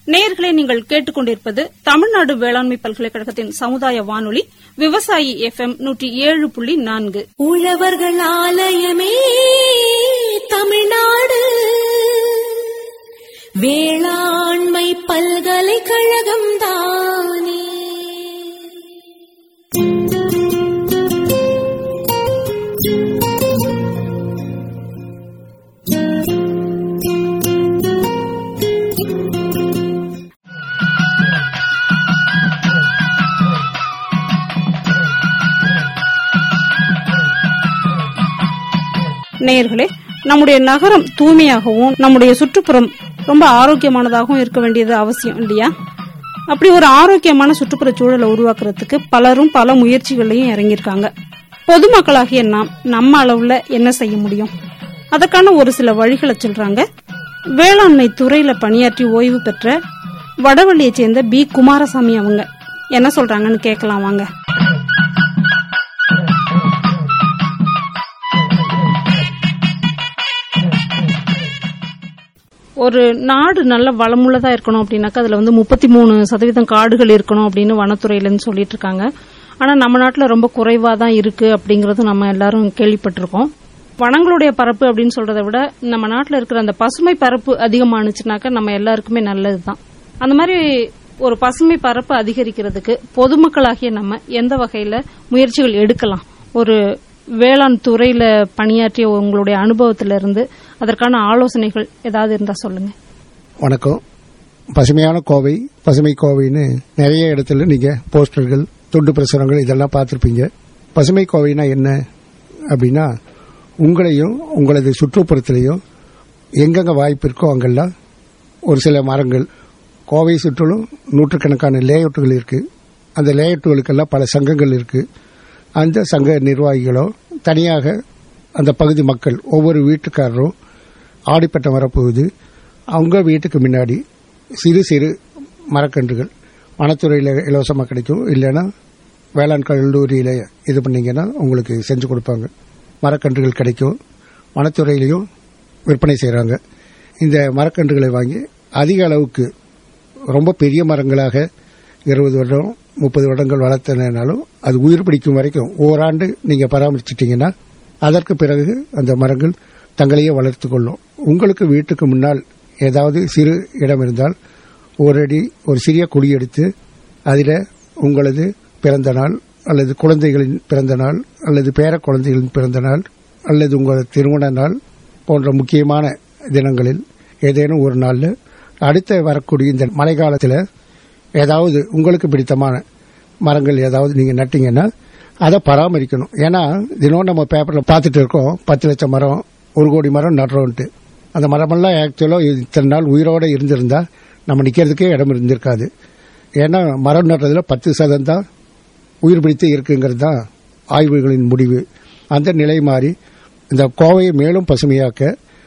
நேயர்களை நீங்கள் கேட்டுக்கொண்டிருப்பது தமிழ்நாடு வேளாண்மை பல்கலைக்கழகத்தின் சமுதாய வானொலி விவசாயி எஃப்எம் நூற்றி ஏழு புள்ளி நான்கு உழவர்கள் ஆலயமே தமிழ்நாடு வேளாண்மை பல்கலைக்கழகம் தானே நேயர்களே நம்முடைய நகரம் தூய்மையாகவும் நம்முடைய சுற்றுப்புறம் ரொம்ப ஆரோக்கியமானதாகவும் இருக்க வேண்டியது அவசியம் இல்லையா அப்படி ஒரு ஆரோக்கியமான சுற்றுப்புற சூழலை உருவாக்குறதுக்கு பலரும் பல முயற்சிகளையும் இறங்கியிருக்காங்க பொதுமக்களாகிய நாம் நம்ம அளவுல என்ன செய்ய முடியும் அதற்கான ஒரு சில வழிகளை சொல்றாங்க வேளாண்மை துறையில பணியாற்றி ஓய்வு பெற்ற வடவள்ளியை சேர்ந்த பி குமாரசாமி அவங்க என்ன சொல்றாங்கன்னு கேட்கலாம் வாங்க ஒரு நாடு நல்ல வளமுள்ளதா இருக்கணும் அப்படின்னாக்கா அதுல வந்து முப்பத்தி மூணு சதவீதம் காடுகள் இருக்கணும் அப்படின்னு வனத்துறையில இருந்து சொல்லிட்டு இருக்காங்க ஆனா நம்ம நாட்டுல ரொம்ப குறைவா தான் இருக்கு அப்படிங்கறது நம்ம எல்லாரும் கேள்விப்பட்டிருக்கோம் வனங்களுடைய பரப்பு அப்படின்னு சொல்றதை விட நம்ம நாட்டுல இருக்கிற அந்த பசுமை பரப்பு அதிகமானுச்சுனாக்கா நம்ம எல்லாருக்குமே நல்லதுதான் அந்த மாதிரி ஒரு பசுமை பரப்பு அதிகரிக்கிறதுக்கு பொதுமக்களாகிய நம்ம எந்த வகையில முயற்சிகள் எடுக்கலாம் ஒரு வேளாண் துறையில பணியாற்றிய உங்களுடைய அனுபவத்தில இருந்து அதற்கான ஆலோசனைகள் ஏதாவது இருந்தா சொல்லுங்க வணக்கம் பசுமையான கோவை பசுமை கோவைன்னு நிறைய இடத்துல நீங்க போஸ்டர்கள் துண்டு பிரசுரங்கள் இதெல்லாம் பார்த்துருப்பீங்க பசுமை கோவைனா என்ன அப்படின்னா உங்களையும் உங்களது சுற்றுப்புறத்திலையும் எங்கெங்க வாய்ப்பு இருக்கோ அங்கெல்லாம் ஒரு சில மரங்கள் கோவை சுற்றிலும் நூற்றுக்கணக்கான லேஅவுட்டுகள் இருக்கு அந்த லேஅவுட்டுகளுக்கெல்லாம் பல சங்கங்கள் இருக்கு அந்த சங்க நிர்வாகிகளோ தனியாக அந்த பகுதி மக்கள் ஒவ்வொரு வீட்டுக்காரரும் ஆடிப்பட்டம் வரப்போகுது அவங்க வீட்டுக்கு முன்னாடி சிறு சிறு மரக்கன்றுகள் வனத்துறையில் இலவசமாக கிடைக்கும் இல்லைன்னா வேளாண் கல்லூரியில் இது பண்ணீங்கன்னா உங்களுக்கு செஞ்சு கொடுப்பாங்க மரக்கன்றுகள் கிடைக்கும் வனத்துறையிலையும் விற்பனை செய்கிறாங்க இந்த மரக்கன்றுகளை வாங்கி அதிக அளவுக்கு ரொம்ப பெரிய மரங்களாக இருபது வருடம் முப்பது வருடங்கள் வளர்த்தனாலும் அது உயிர் பிடிக்கும் வரைக்கும் ஓராண்டு நீங்க பராமரிச்சிட்டீங்கன்னா அதற்கு பிறகு அந்த மரங்கள் தங்களையே வளர்த்து கொள்ளும் உங்களுக்கு வீட்டுக்கு முன்னால் ஏதாவது சிறு இடம் இருந்தால் ஒரு அடி ஒரு சிறிய குழி எடுத்து அதில் உங்களது பிறந்த நாள் அல்லது குழந்தைகளின் பிறந்த நாள் அல்லது பேர குழந்தைகளின் பிறந்த நாள் அல்லது உங்களது திருமண நாள் போன்ற முக்கியமான தினங்களில் ஏதேனும் ஒரு நாளில் அடுத்த வரக்கூடிய இந்த மழை காலத்தில் ஏதாவது உங்களுக்கு பிடித்தமான மரங்கள் ஏதாவது நீங்க நட்டீங்கன்னா அதை பராமரிக்கணும் ஏன்னா தினம் நம்ம பேப்பர்ல பார்த்துட்டு இருக்கோம் பத்து லட்சம் மரம் ஒரு கோடி மரம் நடுறோன்ட்டு அந்த மரமெல்லாம் ஆக்சுவலா இத்தனை நாள் உயிரோட இருந்திருந்தா நம்ம நிக்கிறதுக்கே இடம் இருந்திருக்காது ஏன்னா மரம் நடுறதுல பத்து சதம் தான் உயிர் பிடித்து இருக்குங்கிறது தான் ஆய்வுகளின் முடிவு அந்த நிலை மாறி இந்த கோவையை மேலும் பசுமையாக்க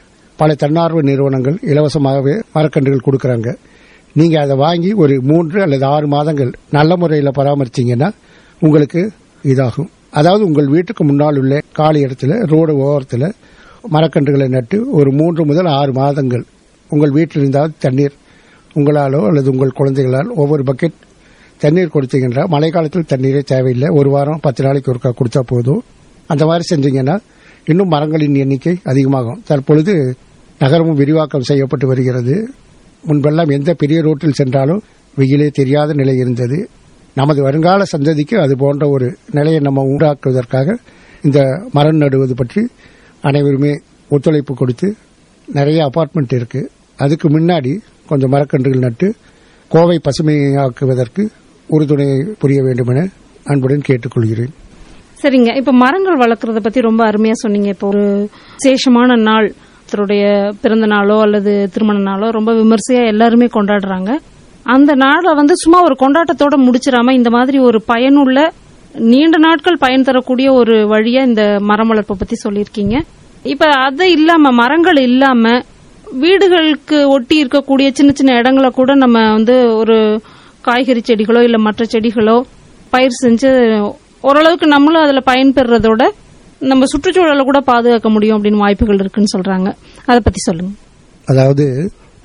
பல தன்னார்வ நிறுவனங்கள் இலவசமாகவே மரக்கன்றுகள் கொடுக்கறாங்க நீங்க அதை வாங்கி ஒரு மூன்று அல்லது ஆறு மாதங்கள் நல்ல முறையில் பராமரிச்சீங்கன்னா உங்களுக்கு இதாகும் அதாவது உங்கள் வீட்டுக்கு முன்னால் உள்ள காலி இடத்துல ரோடு ஓரத்தில் மரக்கன்றுகளை நட்டு ஒரு மூன்று முதல் ஆறு மாதங்கள் உங்கள் வீட்டில் இருந்தால் தண்ணீர் உங்களாலோ அல்லது உங்கள் குழந்தைகளால் ஒவ்வொரு பக்கெட் தண்ணீர் கொடுத்தீங்கன்னா மழை காலத்தில் தண்ணீரே தேவையில்லை ஒரு வாரம் பத்து நாளைக்கு ஒருக்கா கொடுத்தா போதும் அந்த மாதிரி செஞ்சீங்கன்னா இன்னும் மரங்களின் எண்ணிக்கை அதிகமாகும் தற்பொழுது நகரமும் விரிவாக்கம் செய்யப்பட்டு வருகிறது முன்பெல்லாம் எந்த பெரிய ரோட்டில் சென்றாலும் வெயிலே தெரியாத நிலை இருந்தது நமது வருங்கால சந்ததிக்கு அது போன்ற ஒரு நிலையை நம்ம உண்டாக்குவதற்காக இந்த மரம் நடுவது பற்றி அனைவருமே ஒத்துழைப்பு கொடுத்து நிறைய அபார்ட்மெண்ட் இருக்கு அதுக்கு முன்னாடி கொஞ்சம் மரக்கன்றுகள் நட்டு கோவை பசுமையாக்குவதற்கு உறுதுணை புரிய வேண்டும் என அன்புடன் கேட்டுக்கொள்கிறேன் சரிங்க இப்ப மரங்கள் வளர்க்கறத பத்தி ரொம்ப அருமையா சொன்னீங்க இப்போ ஒரு விசேஷமான நாள் ஒருத்தருடைய பிறந்த நாளோ அல்லது திருமண நாளோ ரொம்ப விமர்சையா எல்லாருமே கொண்டாடுறாங்க அந்த நாளை வந்து சும்மா ஒரு கொண்டாட்டத்தோட முடிச்சிடாம இந்த மாதிரி ஒரு பயனுள்ள நீண்ட நாட்கள் பயன் தரக்கூடிய ஒரு வழியா இந்த மரம் வளர்ப்பை பத்தி சொல்லியிருக்கீங்க இப்ப அது இல்லாம மரங்கள் இல்லாம வீடுகளுக்கு ஒட்டி இருக்கக்கூடிய சின்ன சின்ன இடங்களை கூட நம்ம வந்து ஒரு காய்கறி செடிகளோ இல்ல மற்ற செடிகளோ பயிர் செஞ்சு ஓரளவுக்கு நம்மளும் அதுல பயன்பெறதோட நம்ம சுற்றுச்சூழலை கூட பாதுகாக்க முடியும் அப்படின்னு வாய்ப்புகள் இருக்குன்னு சொல்றாங்க அதை பத்தி சொல்லுங்க அதாவது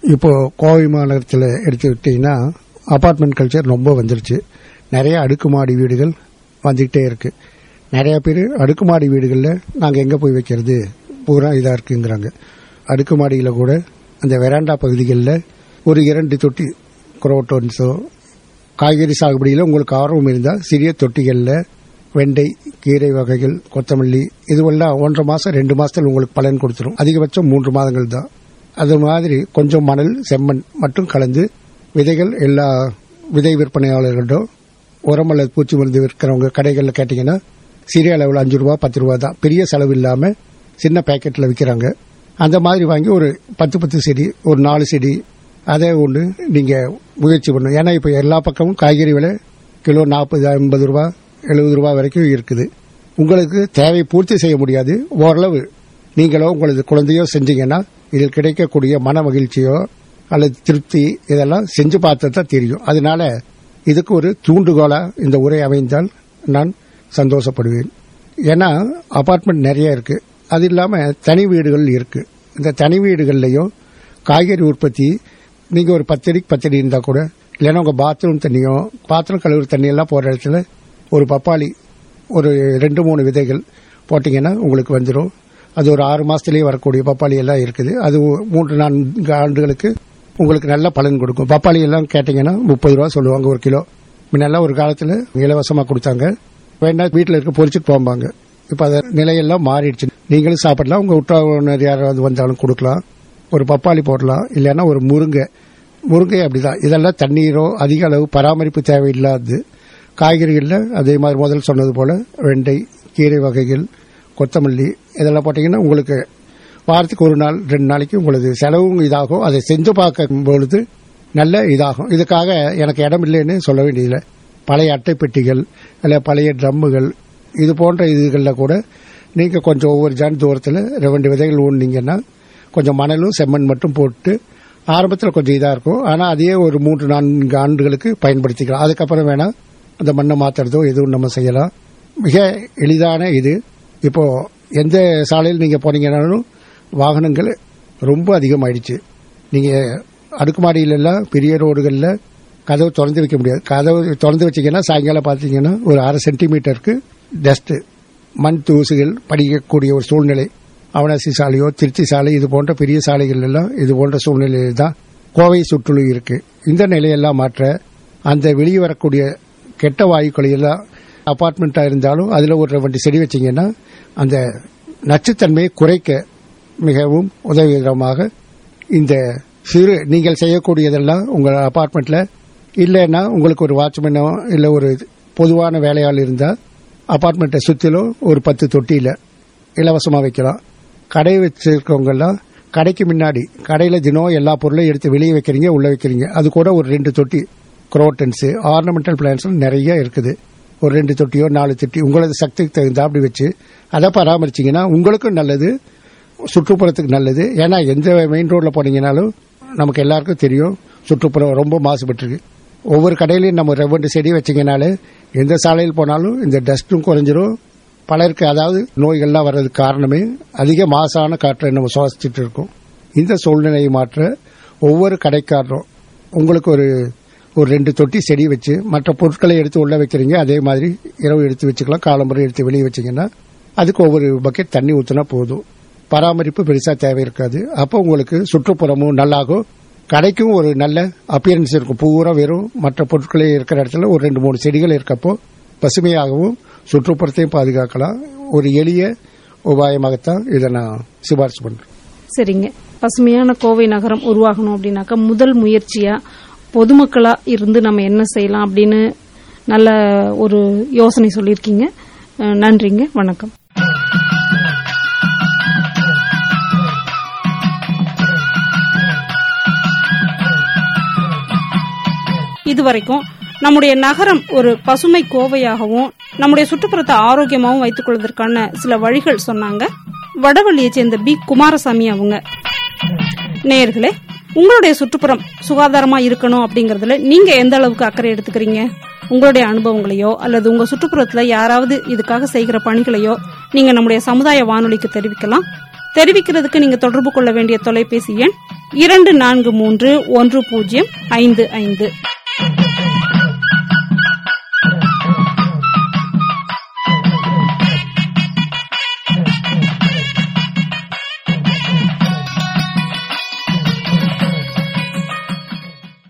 இப்போ கோவை மாநகரத்தில் எடுத்துக்கிட்டீங்கன்னா அபார்ட்மெண்ட் கல்ச்சர் ரொம்ப வந்துருச்சு நிறைய அடுக்குமாடி வீடுகள் வந்துகிட்டே இருக்கு நிறைய பேர் அடுக்குமாடி வீடுகளில் நாங்கள் எங்கே போய் வைக்கிறது பூரா இதாக இருக்குங்கிறாங்க அடுக்குமாடியில் கூட அந்த வெராண்டா பகுதிகளில் ஒரு இரண்டு தொட்டி குரோட்டோன்ஸோ காய்கறி சாகுபடியில் உங்களுக்கு ஆர்வம் இருந்தால் சிறிய தொட்டிகளில் வெண்டை கீரை வகைகள் கொத்தமல்லி இதுவெல்லாம் ஒன்றரை மாசம் ரெண்டு மாசத்துல உங்களுக்கு பலன் கொடுத்துரும் அதிகபட்சம் மூன்று மாதங்கள் தான் அது மாதிரி கொஞ்சம் மணல் செம்மண் மட்டும் கலந்து விதைகள் எல்லா விதை விற்பனையாளர்களிடம் உரம் அல்லது பூச்சி மருந்து விற்கிறவங்க கடைகளில் கேட்டீங்கன்னா சிறிய அளவில் அஞ்சு ரூபா பத்து ரூபா தான் பெரிய செலவு இல்லாம சின்ன பேக்கெட்ல விற்கிறாங்க அந்த மாதிரி வாங்கி ஒரு பத்து பத்து செடி ஒரு நாலு செடி அதை ஒன்று நீங்க முயற்சி பண்ணணும் ஏன்னா இப்ப எல்லா பக்கமும் காய்கறி விலை கிலோ நாற்பது ஐம்பது ரூபா எழுபது ரூபா வரைக்கும் இருக்குது உங்களுக்கு தேவை பூர்த்தி செய்ய முடியாது ஓரளவு நீங்களோ உங்களது குழந்தையோ செஞ்சீங்கன்னா இதில் கிடைக்கக்கூடிய மன மகிழ்ச்சியோ அல்லது திருப்தி இதெல்லாம் செஞ்சு பார்த்தா தான் தெரியும் அதனால இதுக்கு ஒரு தூண்டுகோலா இந்த உரை அமைந்தால் நான் சந்தோஷப்படுவேன் ஏன்னா அபார்ட்மெண்ட் நிறைய இருக்கு அது இல்லாம தனி வீடுகள் இருக்கு இந்த தனி வீடுகள்லயும் காய்கறி உற்பத்தி நீங்க ஒரு பத்தடிக்கு பத்தடி இருந்தா கூட இல்லைன்னா உங்க பாத்ரூம் தண்ணியோ பாத்திரம் கழுவுற தண்ணி எல்லாம் போற இடத்துல ஒரு பப்பாளி ஒரு ரெண்டு மூணு விதைகள் போட்டீங்கன்னா உங்களுக்கு வந்துடும் அது ஒரு ஆறு மாசத்திலேயே வரக்கூடிய பப்பாளி எல்லாம் இருக்குது அது மூன்று நான்கு ஆண்டுகளுக்கு உங்களுக்கு நல்ல பலன் கொடுக்கும் பப்பாளி எல்லாம் கேட்டீங்கன்னா முப்பது ரூபா சொல்லுவாங்க ஒரு கிலோ முன்னெல்லாம் ஒரு காலத்துல இலவசமா கொடுத்தாங்க வேணா வீட்டில் இருக்க பொறிச்சிட்டு போம்பாங்க இப்ப அது நிலையெல்லாம் மாறிடுச்சு நீங்களும் சாப்பிடலாம் உங்க உற்றார் யாராவது வந்தாலும் கொடுக்கலாம் ஒரு பப்பாளி போடலாம் இல்லைன்னா ஒரு முருங்கை முருங்கை அப்படிதான் இதெல்லாம் தண்ணீரோ அதிக அளவு பராமரிப்பு தேவையில்லாது காய்கறிகளில் அதே மாதிரி முதல் சொன்னது போல வெண்டை கீரை வகைகள் கொத்தமல்லி இதெல்லாம் போட்டீங்கன்னா உங்களுக்கு வாரத்துக்கு ஒரு நாள் ரெண்டு நாளைக்கு உங்களுக்கு செலவும் இதாகும் அதை செஞ்சு பார்க்கும் பொழுது நல்ல இதாகும் இதுக்காக எனக்கு இடம் இல்லைன்னு சொல்ல வேண்டியதில்லை பழைய அட்டை பெட்டிகள் அல்ல பழைய ட்ரம்முகள் இது போன்ற இதுகளில் கூட நீங்க கொஞ்சம் ஒவ்வொரு ஜான் தூரத்தில் ரெண்டு விதைகள் ஊண்டிங்கன்னா கொஞ்சம் மணலும் செம்மண் மட்டும் போட்டு ஆரம்பத்தில் கொஞ்சம் இதாக இருக்கும் ஆனால் அதையே ஒரு மூன்று நான்கு ஆண்டுகளுக்கு பயன்படுத்திக்கலாம் அதுக்கப்புறம் வேணா அந்த மண்ணை மாத்துறதோ எதுவும் நம்ம செய்யலாம் மிக எளிதான இது இப்போ எந்த சாலையில் நீங்க போனீங்கன்னாலும் வாகனங்கள் ரொம்ப அதிகமாயிடுச்சு நீங்க அடுக்குமாடியில எல்லாம் பெரிய ரோடுகள்ல கதவு திறந்து வைக்க முடியாது கதவு திறந்து வச்சீங்கன்னா சாயங்காலம் பார்த்தீங்கன்னா ஒரு அரை சென்டிமீட்டருக்கு டஸ்ட் மண் தூசுகள் படிக்கக்கூடிய ஒரு சூழ்நிலை அவனாசி சாலையோ திருச்சி சாலை இது போன்ற பெரிய சாலைகள் எல்லாம் இது போன்ற சூழ்நிலையில் தான் கோவை சுற்றுலா இருக்கு இந்த நிலையெல்லாம் மாற்ற அந்த வெளியே வரக்கூடிய கெட்ட வாயுக்களை எல்லாம் அபார்ட்மெண்டா இருந்தாலும் அதுல ஒரு ரெண்டு செடி வச்சீங்கன்னா அந்த நச்சுத்தன்மையை குறைக்க மிகவும் உதவிகரமாக இந்த சிறு நீங்கள் செய்யக்கூடியதெல்லாம் உங்கள் அபார்ட்மெண்ட்ல இல்லைன்னா உங்களுக்கு ஒரு வாட்ச்மேனோ இல்ல ஒரு பொதுவான வேலையாள் இருந்தா அபார்ட்மெண்ட்டை சுத்திலும் ஒரு பத்து தொட்டியில இலவசமா வைக்கலாம் கடை வச்சிருக்கவங்க எல்லாம் கடைக்கு முன்னாடி கடையில தினம் எல்லா பொருளையும் எடுத்து வெளியே வைக்கிறீங்க உள்ள வைக்கிறீங்க அது கூட ஒரு ரெண்டு தொட்டி குரோட்டன்ஸ் ஆர்னமெண்டல் பிளான்ஸ் நிறைய இருக்குது ஒரு ரெண்டு தொட்டியோ நாலு தொட்டி உங்களது சக்திக்கு தகுந்த அப்படி வச்சு அதை பராமரிச்சீங்கன்னா உங்களுக்கும் நல்லது சுற்றுப்புறத்துக்கு நல்லது ஏன்னா எந்த மெயின் ரோட்ல போனீங்கனாலும் நமக்கு எல்லாருக்கும் தெரியும் சுற்றுப்புறம் ரொம்ப மாசுபட்டிருக்கு ஒவ்வொரு கடையிலையும் நம்ம ரெவண்டு செடி வச்சீங்கனாலே எந்த சாலையில் போனாலும் இந்த டஸ்ட்டும் குறைஞ்சிரும் பலருக்கு அதாவது நோய்கள்லாம் வர்றதுக்கு காரணமே அதிக மாசான காற்றை நம்ம சுவாசிச்சுட்டு இருக்கோம் இந்த சூழ்நிலையை மாற்ற ஒவ்வொரு கடைக்காரரும் உங்களுக்கு ஒரு ஒரு ரெண்டு தொட்டி செடி வச்சு மற்ற பொருட்களை எடுத்து உள்ள வைக்கிறீங்க அதே மாதிரி இரவு எடுத்து வச்சுக்கலாம் காலம்புரை எடுத்து வெளியே வச்சீங்கன்னா அதுக்கு ஒவ்வொரு பக்கெட் தண்ணி ஊற்றினா போதும் பராமரிப்பு பெருசா தேவை இருக்காது அப்போ உங்களுக்கு சுற்றுப்புறமும் நல்லாகும் கடைக்கும் ஒரு நல்ல அப்பியரன்ஸ் இருக்கும் பூரா வெறும் மற்ற பொருட்களே இருக்கிற இடத்துல ஒரு ரெண்டு மூணு செடிகள் இருக்கப்போ பசுமையாகவும் சுற்றுப்புறத்தையும் பாதுகாக்கலாம் ஒரு எளிய உபாயமாகத்தான் இதை நான் சிபாரிசு பண்றேன் சரிங்க பசுமையான கோவை நகரம் உருவாகணும் அப்படின்னாக்கா முதல் முயற்சியா பொதுமக்களா இருந்து நம்ம என்ன செய்யலாம் அப்படின்னு நல்ல ஒரு யோசனை சொல்லியிருக்கீங்க அஹ் நன்றிங்க வணக்கம் இதுவரைக்கும் நம்முடைய நகரம் ஒரு பசுமை கோவையாகவும் நம்முடைய சுற்றுப்புறத்தை ஆரோக்கியமாகவும் வைத்துக் கொள்வதற்கான சில வழிகள் சொன்னாங்க வடவள்ளியை சேர்ந்த பி குமாரசாமி அவங்க நேயர்களே உங்களுடைய சுற்றுப்புறம் சுகாதாரமா இருக்கணும் அப்படிங்கறதுல நீங்க எந்த அளவுக்கு அக்கறை எடுத்துக்கிறீங்க உங்களுடைய அனுபவங்களையோ அல்லது உங்க சுற்றுப்புறத்துல யாராவது இதுக்காக செய்கிற பணிகளையோ நீங்க நம்முடைய சமுதாய வானொலிக்கு தெரிவிக்கலாம் தெரிவிக்கிறதுக்கு நீங்க தொடர்பு கொள்ள வேண்டிய தொலைபேசி எண் இரண்டு நான்கு மூன்று ஒன்று பூஜ்ஜியம் ஐந்து ஐந்து